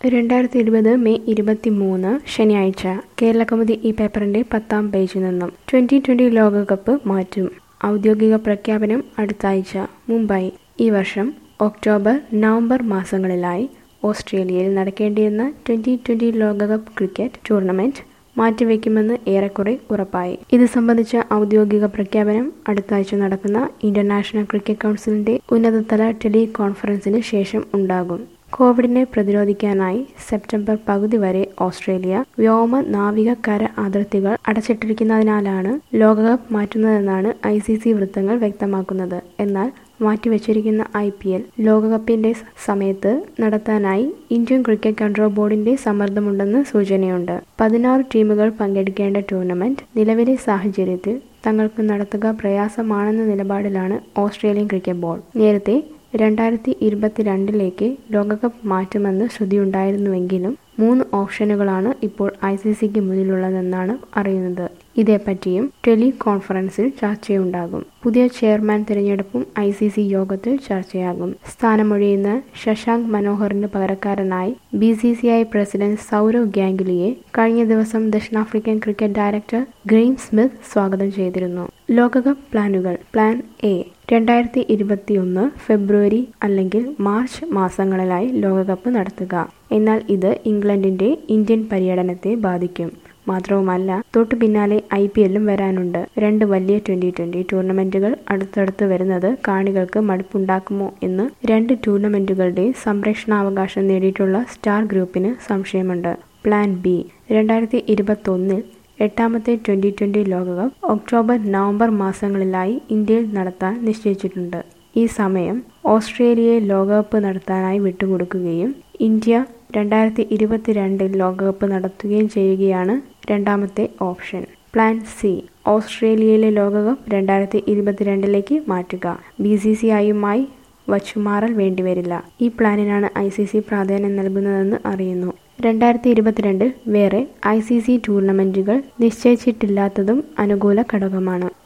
രണ്ടായിരത്തി ഇരുപത് മെയ് ഇരുപത്തി മൂന്ന് ശനിയാഴ്ച കേരള കൗമുദി ഈ പേപ്പറിന്റെ പത്താം പേജിൽ നിന്നും ട്വന്റി ട്വന്റി ലോകകപ്പ് മാറ്റും ഔദ്യോഗിക പ്രഖ്യാപനം അടുത്ത ആഴ്ച മുംബൈ ഈ വർഷം ഒക്ടോബർ നവംബർ മാസങ്ങളിലായി ഓസ്ട്രേലിയയിൽ നടക്കേണ്ടിയിരുന്ന ട്വന്റി ട്വന്റി ലോകകപ്പ് ക്രിക്കറ്റ് ടൂർണമെന്റ് മാറ്റിവെക്കുമെന്ന് ഏറെക്കുറെ ഉറപ്പായി ഇത് സംബന്ധിച്ച ഔദ്യോഗിക പ്രഖ്യാപനം അടുത്ത ആഴ്ച നടക്കുന്ന ഇന്റർനാഷണൽ ക്രിക്കറ്റ് കൗൺസിലിന്റെ ഉന്നതതല ടെലി കോൺഫറൻസിന് ശേഷം ഉണ്ടാകും കോവിഡിനെ പ്രതിരോധിക്കാനായി സെപ്റ്റംബർ പകുതി വരെ ഓസ്ട്രേലിയ വ്യോമ നാവിക കര അതിർത്തികൾ അടച്ചിട്ടിരിക്കുന്നതിനാലാണ് ലോകകപ്പ് മാറ്റുന്നതെന്നാണ് ഐ സി സി വൃത്തങ്ങൾ വ്യക്തമാക്കുന്നത് എന്നാൽ മാറ്റിവെച്ചിരിക്കുന്ന ഐ പി എൽ ലോകകപ്പിന്റെ സമയത്ത് നടത്താനായി ഇന്ത്യൻ ക്രിക്കറ്റ് കൺട്രോൾ ബോർഡിന്റെ സമ്മർദ്ദമുണ്ടെന്ന് സൂചനയുണ്ട് പതിനാറ് ടീമുകൾ പങ്കെടുക്കേണ്ട ടൂർണമെന്റ് നിലവിലെ സാഹചര്യത്തിൽ തങ്ങൾക്ക് നടത്തുക പ്രയാസമാണെന്ന നിലപാടിലാണ് ഓസ്ട്രേലിയൻ ക്രിക്കറ്റ് ബോർഡ് നേരത്തെ രണ്ടായിരത്തി ഇരുപത്തിരണ്ടിലേക്ക് ലോകകപ്പ് മാറ്റുമെന്ന് ശ്രുതിയുണ്ടായിരുന്നുവെങ്കിലും മൂന്ന് ഓപ്ഷനുകളാണ് ഇപ്പോൾ ഐ സി സിക്ക് മുന്നിലുള്ളതെന്നാണ് അറിയുന്നത് ഇതേപ്പറ്റിയും ടെലി കോൺഫറൻസിൽ ചർച്ചയുണ്ടാകും പുതിയ ചെയർമാൻ തിരഞ്ഞെടുപ്പും ഐ സി സി യോഗത്തിൽ ചർച്ചയാകും സ്ഥാനമൊഴിയുന്ന ശശാങ്ക് മനോഹറിന് പകരക്കാരനായി B C C I president Sourav ഗാംഗുലിയെ കഴിഞ്ഞ ദിവസം ദക്ഷിണാഫ്രിക്കൻ ക്രിക്കറ്റ് ഡയറക്ടർ ഗ്രീം സ്മിത്ത് സ്വാഗതം ചെയ്തിരുന്നു ലോകകപ്പ് പ്ലാനുകൾ പ്ലാൻ എ രണ്ടായിരത്തി ഇരുപത്തിയൊന്ന് ഫെബ്രുവരി അല്ലെങ്കിൽ മാർച്ച് മാസങ്ങളിലായി ലോകകപ്പ് നടത്തുക എന്നാൽ ഇത് ഇംഗ്ലണ്ടിന്റെ ഇന്ത്യൻ പര്യടനത്തെ ബാധിക്കും മാത്രവുമല്ല തൊട്ടു പിന്നാലെ ഐ പി എല്ലും വരാനുണ്ട് രണ്ട് വലിയ ട്വന്റി ട്വന്റി ടൂർണമെന്റുകൾ അടുത്തടുത്ത് വരുന്നത് കാണികൾക്ക് മടുപ്പുണ്ടാക്കുമോ എന്ന് രണ്ട് ടൂർണമെന്റുകളുടെ സംരക്ഷണാവകാശം നേടിയിട്ടുള്ള സ്റ്റാർ ഗ്രൂപ്പിന് സംശയമുണ്ട് പ്ലാൻ ബി രണ്ടായിരത്തി ഇരുപത്തൊന്നിൽ എട്ടാമത്തെ ട്വന്റി ട്വന്റി ലോകകപ്പ് ഒക്ടോബർ നവംബർ മാസങ്ങളിലായി ഇന്ത്യയിൽ നടത്താൻ നിശ്ചയിച്ചിട്ടുണ്ട് ഈ സമയം ഓസ്ട്രേലിയയെ ലോകകപ്പ് നടത്താനായി വിട്ടുകൊടുക്കുകയും ഇന്ത്യ രണ്ടായിരത്തി ഇരുപത്തിരണ്ടിൽ ലോകകപ്പ് നടത്തുകയും ചെയ്യുകയാണ് രണ്ടാമത്തെ ഓപ്ഷൻ പ്ലാൻ സി ഓസ്ട്രേലിയയിലെ ലോകകപ്പ് രണ്ടായിരത്തി ഇരുപത്തിരണ്ടിലേക്ക് മാറ്റുക ബി സി സി ഐയുമായി വച്ചുമാറൽ വേണ്ടിവരില്ല ഈ പ്ലാനിനാണ് ഐ സി സി പ്രാധാന്യം നൽകുന്നതെന്ന് അറിയുന്നു രണ്ടായിരത്തി ഇരുപത്തിരണ്ടിൽ വേറെ ഐ സി സി ടൂർണമെന്റുകൾ നിശ്ചയിച്ചിട്ടില്ലാത്തതും അനുകൂല ഘടകമാണ്